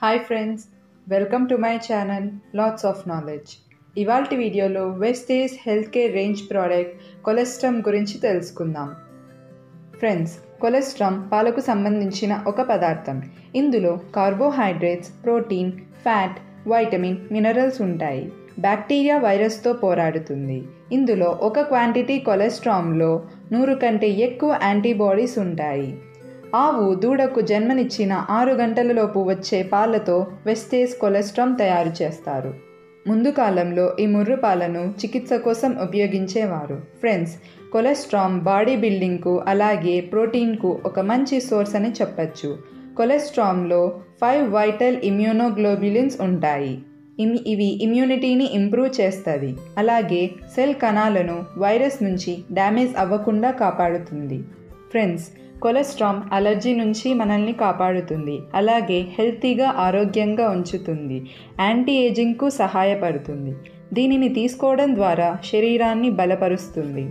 hi friends welcome to my channel lots of knowledge ఇవాల్టి వీడియోలో Vestige health care range product colostrum గురించి తెలుసుకుందాం friends colostrum పాలకు సంబంధించిన ఒక పదార్థం ఇందులో carbohydrates protein fat vitamin minerals ఉంటాయి బ్యాక్టీరియా వైరస్తో పోరాడుతుంది ఇందులో ఒక క్వాంటిటీ కొలెస్ట్రామ్లో నూరు కంటే ఎక్కువ యాంటీబాడీస్ ఉంటాయి ఆవు దూడకు జన్మనిచ్చిన ఆరు గంటలలోపు వచ్చే పాలతో వెస్టేజ్ కొలెస్ట్రామ్ తయారు చేస్తారు ముందు కాలంలో ఈ ముర్రు పాలను చికిత్స కోసం ఉపయోగించేవారు ఫ్రెండ్స్ కొలెస్ట్రామ్ బాడీ బిల్డింగ్కు అలాగే ప్రోటీన్కు ఒక మంచి సోర్స్ అని చెప్పచ్చు కొలెస్ట్రామ్లో ఫైవ్ వైటల్ ఇమ్యూనోగ్లోబ్యులిన్స్ ఉంటాయి ఇమ్- ఇవి ఇమ్యూనిటీని ఇంప్రూవ్ చేస్తుంది అలాగే సెల్ కణాలను వైరస్ నుంచి డ్యామేజ్ అవ్వకుండా కాపాడుతుంది ఫ్రెండ్స్ కొలెస్ట్రామ్ అలర్జీ నుంచి మనల్ని కాపాడుతుంది అలాగే హెల్తీగా ఆరోగ్యంగా ఉంచుతుంది యాంటీ ఏజింగ్కు సహాయపడుతుంది దీనిని తీసుకోవడం ద్వారా శరీరాన్ని బలపరుస్తుంది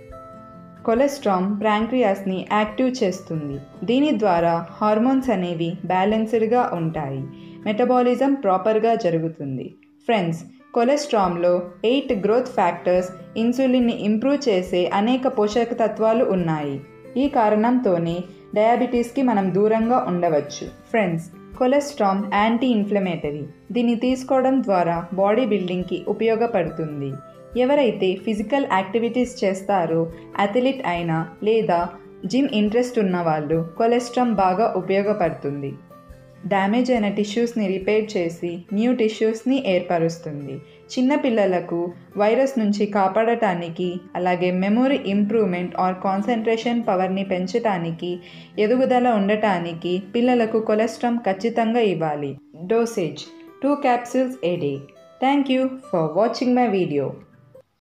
కొలెస్ట్రామ్ ప్యాంక్రియాస్ని యాక్టివ్ చేస్తుంది దీని ద్వారా హార్మోన్స్ అనేవి బ్యాలెన్స్డ్గా ఉంటాయి మెటబాలిజం ప్రాపర్గా జరుగుతుంది ఫ్రెండ్స్ కొలెస్ట్రామ్లో ఎయిట్ గ్రోత్ ఫ్యాక్టర్స్ ఇన్సులిన్ని ఇంప్రూవ్ చేసే అనేక పోషక తత్వాలు ఉన్నాయి ఈ కారణంతోనే డయాబెటీస్కి మనం దూరంగా ఉండవచ్చు ఫ్రెండ్స్ కొలెస్ట్రామ్ యాంటీ ఇన్ఫ్లమేటరీ దీన్ని తీసుకోవడం ద్వారా బాడీ బిల్డింగ్కి ఉపయోగపడుతుంది ఎవరైతే ఫిజికల్ యాక్టివిటీస్ చేస్తారో అథ్లెట్ అయినా లేదా జిమ్ ఇంట్రెస్ట్ ఉన్న వాళ్ళు కొలెస్ట్రామ్ బాగా ఉపయోగపడుతుంది డ్యామేజ్ అయిన టిష్యూస్ని రిపేర్ చేసి న్యూ టిష్యూస్ని ఏర్పరుస్తుంది చిన్నపిల్లలకు వైరస్ నుంచి కాపాడటానికి అలాగే మెమొరీ ఇంప్రూవ్మెంట్ ఆర్ కాన్సన్ట్రేషన్ పవర్ని పెంచడానికి ఎదుగుదల ఉండటానికి పిల్లలకు కొలెస్ట్రామ్ ఖచ్చితంగా ఇవ్వాలి dosage two capsules a day thank you for watching my video